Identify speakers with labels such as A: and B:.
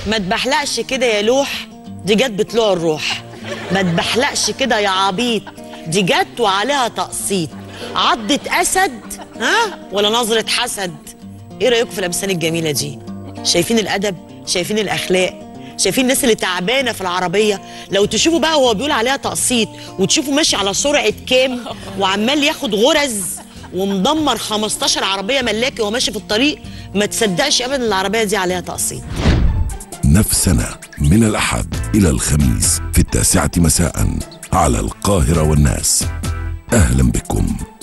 A: ما تبحلقش كده يا لوح دي جت بطلوع الروح ما تبحلقش كده يا عبيط دي جت وعليها تقسيط عضة أسد ها ولا نظرة حسد ايه رأيكم في الأمثال الجميلة دي شايفين الأدب شايفين الأخلاق شايفين الناس اللي تعبانه في العربيه لو تشوفوا بقى هو بيقول عليها تقسيط وتشوفوا ماشي على سرعه كام وعمال ياخد غرز ومدمر 15 عربيه ملاكي وهو ماشي في الطريق ما تصدقش ابدا العربيه دي عليها تقسيط
B: نفسنا من الأحد إلى الخميس في التاسعة مساء على القاهرة والناس أهلا بكم